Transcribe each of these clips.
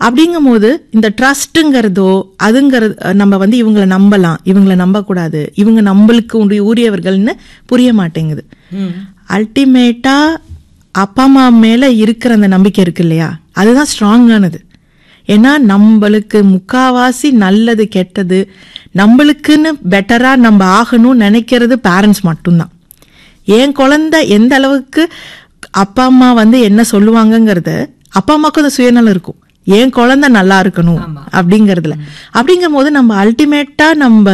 அப்படிங்கும்போது இந்த ட்ரஸ்ட்டுங்கிறதோ அதுங்கிறது அஹ், நம்ம வந்து இவங்களை நம்பலாம் இவங்களை நம்பக்கூடாது இவங்க நம்மளுக்கு உரிய உரியவர்கள்னு புரிய மாட்டேங்குது அல்டிமேட்டா அப்பா அம்மா மேல இருக்கிற அந்த நம்பிக்கை இருக்கு இல்லையா அதுதான் ஸ்ட்ராங்கானது ஏன்னா நம்மளுக்கு முக்காவாசி நல்லது கெட்டது நம்மளுக்குன்னு பெட்டரா நம்ம ஆகணும்னு நினைக்கிறது பேரண்ட்ஸ் மட்டும்தான் என் குழந்தை எந்த அளவுக்கு அப்பா அம்மா வந்து என்ன சொல்லுவாங்கங்கிறத அப்பா அம்மாவுக்கும் அந்த சுயநலம் இருக்கும் என் குழந்தை நல்லா இருக்கணும் அப்படிங்கறதுல அப்படிங்கும் போது நம்ம அல்டிமேட்டா நம்ம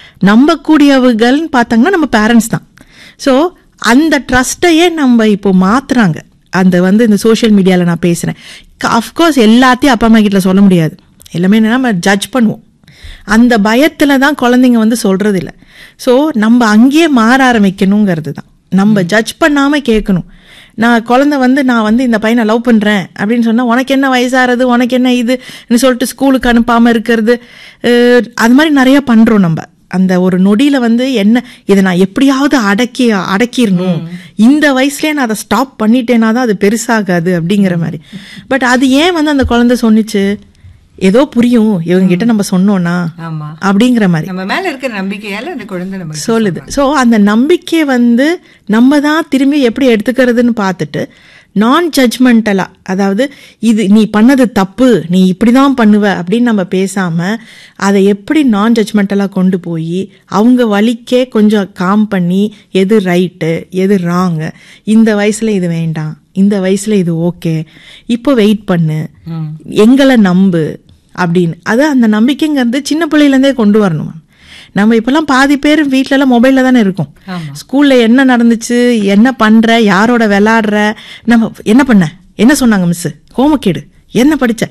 நம்பக்கூடியவர்கள்னு பார்த்தாங்கன்னா நம்ம பேரண்ட்ஸ் தான் ஸோ அந்த ட்ரஸ்ட்டையே நம்ம இப்போ மாத்துறாங்க அந்த வந்து இந்த சோஷியல் மீடியாவில் நான் பேசுகிறேன் அஃப்கோர்ஸ் எல்லாத்தையும் அப்பா அம்மா கிட்ட சொல்ல முடியாது எல்லாமே என்னன்னா நம்ம ஜட்ஜ் பண்ணுவோம் அந்த பயத்தில் தான் குழந்தைங்க வந்து சொல்றது இல்ல ஸோ நம்ம அங்கேயே மாற ஆரம்பிக்கணுங்கிறது தான் நம்ம ஜட்ஜ் பண்ணாமல் கேட்கணும் நான் குழந்தை வந்து நான் வந்து இந்த பையனை லவ் பண்ணுறேன் அப்படின்னு சொன்னால் உனக்கு என்ன வயசாகிறது உனக்கு என்ன இதுன்னு சொல்லிட்டு ஸ்கூலுக்கு அனுப்பாமல் இருக்கிறது அஹ், அது மாதிரி நிறைய பண்ணுறோம் நம்ம அந்த ஒரு நொடியில வந்து என்ன இதை நான் எப்படியாவது அடக்கி அடக்கிடணும் இந்த வயசுலயே நான் அதை ஸ்டாப் பண்ணிட்டேனா தான் அது பெருசாகாது அப்படிங்கிற மாதிரி பட் அது ஏன் வந்து அந்த குழந்தை சொன்னிச்சு ஏதோ புரியும் இவங்க கிட்ட நம்ம சொன்னோம்னா ஆமா அப்படிங்கிற மாதிரி நம்ம மேல இருக்கிற நம்பிக்கையால அந்த குழந்தை நமக்கு சொல்லுது ஸோ அந்த நம்பிக்கை வந்து நம்ம தான் திரும்பி எப்படி எடுத்துக்கிறதுன்னு பார்த்துட்டு நான் ஜட்ஜ்மெண்டலா அதாவது இது நீ பண்ணது தப்பு நீ இப்படி தான் பண்ணுவ அப்படின்னு நம்ம பேசாம அதை எப்படி நான் ஜட்ஜ்மெண்டலா கொண்டு போய் அவங்க வழிக்கே கொஞ்சம் காம் பண்ணி எது ரைட்டு எது ராங்கு இந்த வயசுல இது வேண்டாம் இந்த வயசுல இது ஓகே இப்போ வெயிட் பண்ணு எங்களை நம்பு அப்படின்னு அது அந்த நம்பிக்கைங்கிறது சின்ன பிள்ளையிலேருந்தே கொண்டு வரணும் நம்ம இப்பெல்லாம் பாதி பேர் வீட்ல எல்லாம் மொபைல்ல தானே இருக்கோம் ஸ்கூல்ல என்ன நடந்துச்சு என்ன பண்ற யாரோட விளையாடுற நம்ம என்ன பண்ண என்ன சொன்னாங்க மிஸ் ஹோம்ஒர்க் என்ன படிச்ச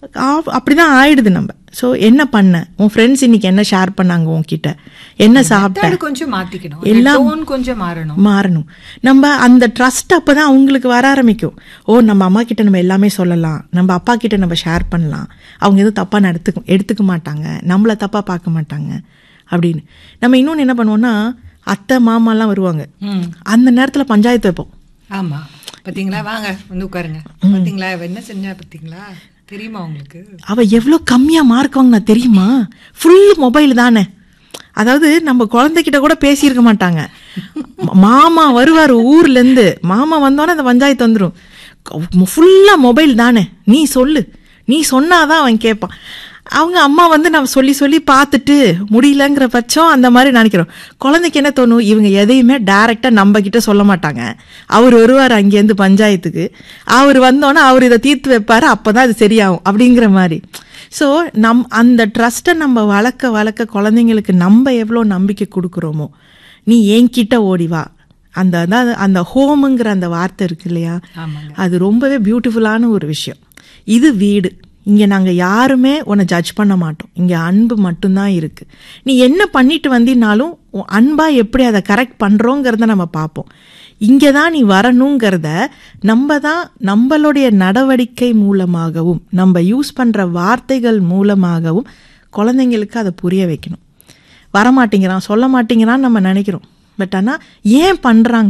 ஆ- அப்படிதான் ஆயிடுது நம்ம ஸோ என்ன பண்ண உன் ஃப்ரெண்ட்ஸ் இன்னைக்கு என்ன ஷேர் பண்ணாங்க உன்கிட்ட என்ன சாப்பிட்ட அது கொஞ்சம் மாத்திக்கணும் எல்லாம் டோன் கொஞ்சம் மாறணும் மாறணும் நம்ம அந்த ட்ரஸ்ட் அப்பதான் அவங்களுக்கு வர ஆரம்பிக்கும் ஓ நம்ம அம்மா கிட்ட நம்ம எல்லாமே சொல்லலாம் நம்ம அப்பா கிட்ட நம்ம ஷேர் பண்ணலாம் அவங்க எதுவும் தப்பா நடத்துக்க எடுத்துக்க மாட்டாங்க நம்மள தப்பா பார்க்க மாட்டாங்க அப்படின்னு நம்ம இன்னொன்னு என்ன பண்ணுவோம்னா அத்தை மாமாலாம் வருவாங்க அந்த நேரத்துல பஞ்சாயத்து வைப்போம் ஆமா பாத்தீங்களா வாங்க வந்து உட்காருங்க பாத்தீங்களா இவ என்ன செஞ்சா பாத்தீங்களா தெரியுமா உங்களுக்கு அவ எவ்வளோ கம்மியா மார்க் வாங்கினா தெரியுமா ஃபுல் மொபைல் தானே அதாவது நம்ம குழந்தைகிட்ட கூட பேசியிருக்க மாட்டாங்க ம- மாமா வருவார் ஊர்ல இருந்து மாமா வந்தோன்னே அந்த பஞ்சாயத்து வந்துடும் ஃபுல்லா மொபைல் தானே நீ சொல்லு நீ சொன்னாதான் அவன் கேட்பான் அவங்க அம்மா வந்து நம்ம சொல்லி சொல்லி பார்த்துட்டு முடியலங்கிற பட்சம் அந்த மாதிரி நினைக்கிறோம் குழந்தைக்கு என்ன தோணும் இவங்க எதையுமே டைரக்டா நம்ம கிட்ட சொல்ல மாட்டாங்க அவர் வருவார் அங்கேருந்து பஞ்சாயத்துக்கு அவர் வந்தோன்னே அவர் இதை தீர்த்து வைப்பாரு அப்பதான் அது சரியாகும் அப்படிங்கிற மாதிரி ஸோ நம் அந்த ட்ரஸ்ட்டை நம்ம வளர்க்க வளர்க்க குழந்தைங்களுக்கு நம்ம எவ்வளோ நம்பிக்கை கொடுக்குறோமோ நீ என்கிட்ட ஓடி வா அந்த அதாவது அந்த ஹோமுங்கிற அந்த வார்த்தை இருக்கு இல்லையா ஆமாங்க. அது ரொம்பவே பியூட்டிஃபுல்லான ஒரு விஷயம் இது வீடு இங்க நாங்க யாருமே உன்னை ஜட்ஜ் பண்ண மாட்டோம் இங்க அன்பு மட்டும்தான் இருக்கு நீ என்ன பண்ணிட்டு வந்தினாலும் உன் அன்பா எப்படி அதை கரெக்ட் பண்றோங்கிறத நம்ம பார்ப்போம் இங்கே தான் நீ வரணுங்கிறத நம்ம தான் நம்மளுடைய நடவடிக்கை மூலமாகவும் நம்ம யூஸ் பண்ற வார்த்தைகள் மூலமாகவும் குழந்தைங்களுக்கு அதை புரிய வைக்கணும் வரமாட்டேங்கிறான் சொல்ல மாட்டேங்கிறான்னு நம்ம நினைக்கிறோம் பட் ஆனால் ஏன் பண்ணுறாங்க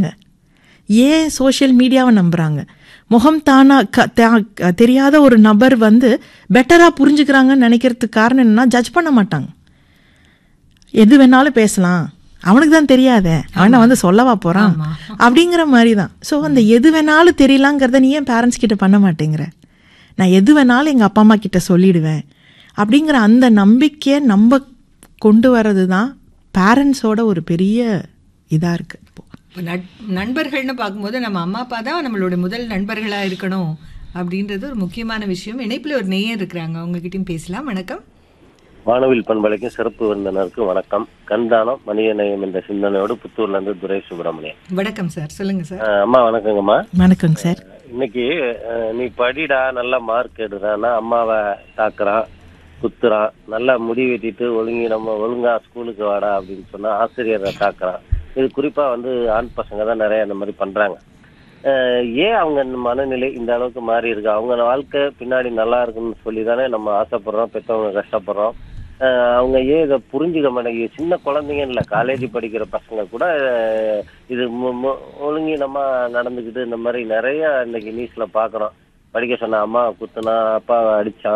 ஏன் சோஷியல் மீடியாவை நம்புறாங்க முகம் தானா க- தா- தெரியாத ஒரு நபர் வந்து பெட்டரா புரிஞ்சுக்கிறாங்கன்னு நினைக்கிறதுக்கு காரணம் என்னன்னா ஜட்ஜ் பண்ண மாட்டாங்க எது வேணாலும் பேசலாம் அவனுக்கு தான் தெரியாதே அவனை வந்து சொல்லவா போறான் அப்படிங்கிற மாதிரி தான் ஸோ அந்த எது வேணாலும் தெரியலாங்கிறத நீ ஏன் பேரண்ட்ஸ் கிட்ட பண்ண மாட்டேங்கிற நான் எது வேணாலும் எங்க அப்பா அம்மா கிட்ட சொல்லிடுவேன் அப்படிங்கிற அந்த நம்பிக்கையை நம்ம கொண்டு வர்றது தான் பேரண்ட்ஸோட ஒரு பெரிய இதா இருக்கு இப்போ இப்ப நட்- நண்பர்கள்னு பார்க்கும்போது நம்ம அம்மா அப்பா தான் நம்மளோட முதல் நண்பர்களா இருக்கணும் அப்படின்றது ஒரு முக்கியமான விஷயம் இணைப்புல ஒரு நேயர் இருக்கிறாங்க அவங்க கிட்டயும் பேசலாம் வணக்கம் வானவில் பண்பலைக்கும் சிறப்பு விருந்தினருக்கும் வணக்கம் கண்தானம் மனித நேயம் என்ற சிந்தனையோடு புத்தூர்ல இருந்து துரை சுப்பிரமணியன் வணக்கம் சார் சொல்லுங்க சார் அஹ் அம்மா வணக்கங்கம்மா வணக்கங்க சார் இன்னைக்கு அஹ், நீ படிடா நல்ல மார்க் எடுறான்னா அம்மாவை தாக்குறான் குத்துறான் நல்லா முடி வெட்டிட்டு ஒழுங்கி நம்ம ஒழுங்கா ஸ்கூலுக்கு வாடா அப்படின்னு சொன்னா ஆசிரியரை தாக்குறான் இது குறிப்பா வந்து ஆண் பசங்க தான் நிறைய இந்த மாதிரி பண்றாங்க அஹ், ஏன் அவங்க இந்த மனநிலை இந்த அளவுக்கு மாறி இருக்கு அவங்க வாழ்க்கை பின்னாடி நல்லா இருக்குன்னு சொல்லி தானே நம்ம ஆசைப்படுறோம் பெற்றவங்க கஷ்டப்படுறோம் அஹ், அவங்க ஏன் இதை புரிஞ்சுக்க மாட்டேங்குது சின்ன குழந்தைங்க இல்ல காலேஜ் படிக்கிற பசங்க கூட அஹ், இது மு- மு- ஒழுங்கீனமா நடந்துக்கிட்டு இந்த மாதிரி நிறைய இன்னைக்கு நியூஸ்ல பாக்குறோம் படிக்க சொன்ன அம்மா குத்துனா அப்பா அடிச்சான்